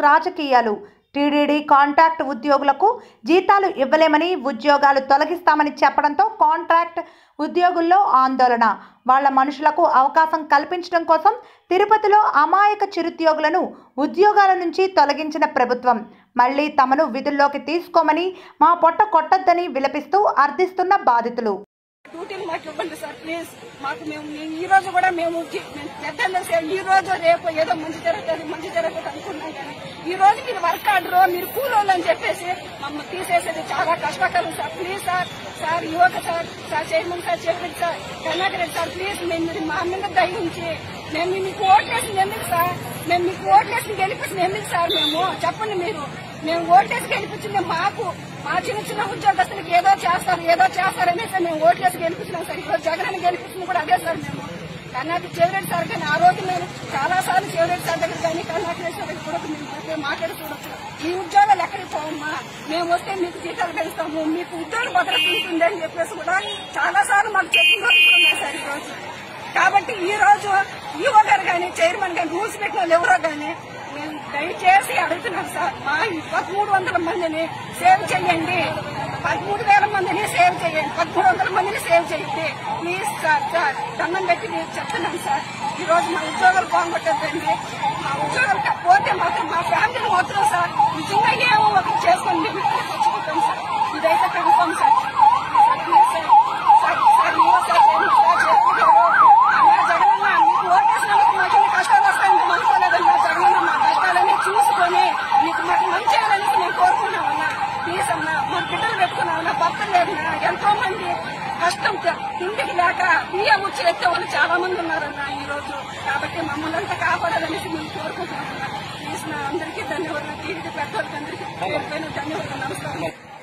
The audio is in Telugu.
రాజకీయాలు టీడీడీ కాంట్రాక్ట్ ఉద్యోగులకు జీతాలు ఇవ్వలేమని ఉద్యోగాలు తొలగిస్తామని చెప్పడంతో కాంట్రాక్ట్ ఉద్యోగుల్లో ఆందోళన వాళ్ళ మనుషులకు అవకాశం కల్పించడం కోసం తిరుపతిలో అమాయక చిరుద్యోగులను ఉద్యోగాల నుంచి తొలగించిన ప్రభుత్వం మళ్ళీ తమను విధుల్లోకి తీసుకోమని మా పొట్ట కొట్టొద్దని విలపిస్తూ అర్థిస్తున్న బాధితులు డ్యూటీలు మాకు ఇవ్వండి సార్ ప్లీజ్ మాకు మేము మేము ఈ రోజు కూడా మేము జీ- మేము పెద్దలు సేవ- ఈ రోజు రేపు ఏదో మంచి జరుగుతుంది మంచి జరుగుతుంది అనుకున్నాం కానీ ఈ రోజు మీరు వర్క్ ఆర్డర్ మీరు కూలోళ్ళు అని చెప్పేసి మమ్మల్ని తీసేసేది చాలా కష్టకరం సార్ ప్లీజ్ సార్ సార్ యువక సార్ సార్ చైర్మన్ సార్ చెప్పండి sir Karnakar Reddy sir please మేము మీరు మా మీద దయించి మేము మీకు ఓట్లేసింది ఎందుకు సార్ మేము మీకు ఓట్లేసి గెలిపించింది ఎందుకు సార్ మేము చెప్పండి మీరు మేము ఓట్లేసి గెలిపించింది మాకు మా చిన్న చిన్న ఉద్యోగస్తులకు ఏదో చేస్తారు ఏదో చేస్తారు అనేసి మేము ఓట్లేసి గెలిపించినాం సార్ ఈరోజు జగన్ గెలిపించింది కూడా అదే సార్ మేము కర్ణాటక చెవిరెడ్డి సార్ కానీ ఆ రోజు మేము చాలా సార్లు చెవిరెడ్డి సార్ దగ్గర కానీ కర్ణాటక సార్ దగ్గర కూడా మేము ప్రతి మాట్లాడి చూడొచ్చు ఈ ఉద్యోగాలు ఎక్కడికి పోవమ్మా మేము వస్తే మీకు జీతాలు పెంచుతాము మీకు ఉద్యోగ భద్రత ఉంటుంది అని చెప్పేసి కూడా చాలా సార్లు మాకు చెప్పిన రోజులు కూడా ఉన్నాయి సార్ ఈ రోజు కాబట్టి ఈ రోజు ఈవో గారు కానీ చైర్మన్ కానీ రూల్స్ పెట్టిన వాళ్ళు ఎవరో కానీ మేము దయచేసి అడుగుతున్నాం సార్ మా ఈ పదమూడు వందల మందిని సేవ్ చేయండి పదమూడు వేల మందిని సేవ్ చేయండి పదమూడు వందల మందిని సేవ్ చేయండి ప్లీజ్ సార్ సార్ దండం పెట్టి నేను చెప్తున్నాం సార్ ఈ రోజు మా ఉద్యోగాలు బాగుంటుందండి మా ఉద్యోగాలు పోతే మాత్రం మా ఫ్యామిలీ మాత్రం సార్ నిజంగా ఏమో ఒకటి చేసుకొని మేము ఇక్కడికి వచ్చుకుంటాం సార్ ఇదైతే పెడతాం sir sir please sir sir sir నువ్వు సార్ నేను ఇలా చెప్తున్నాను. అన్నా జగనన్న మీకు ఓటేసినందుకు మాకు ఇన్ని కష్టాలు వస్తాయని మేము అనుకోలేదన్నా జగనన్న మా కష్టాలన్నీ చూసుకొని మీకు మాకు మంచి చేయాలని మేము కోరుకున్నామన్నా ప్లీజ్ అన్నా మా బిడ్డలు పెట్టుకున్నామన్నా భర్త లేదన్నా ఎంతో మంది కష్టం త- తిండికి లేక బియ్యం వచ్చి ఎత్తే వాళ్ళు చాలా మంది ఉన్నారన్న ఈ రోజు కాబట్టి మమ్మల్ని అంతా కాపాడాలనేసి మేము కోరుకుంటున్నామన్నా ప్లీజ్ నా అందరికీ ధన్యవాదాలు టీవీ పెద్దవాళ్ళకి అందరికీ పేరు పైన ధన్యవాదాలు నమస్కారం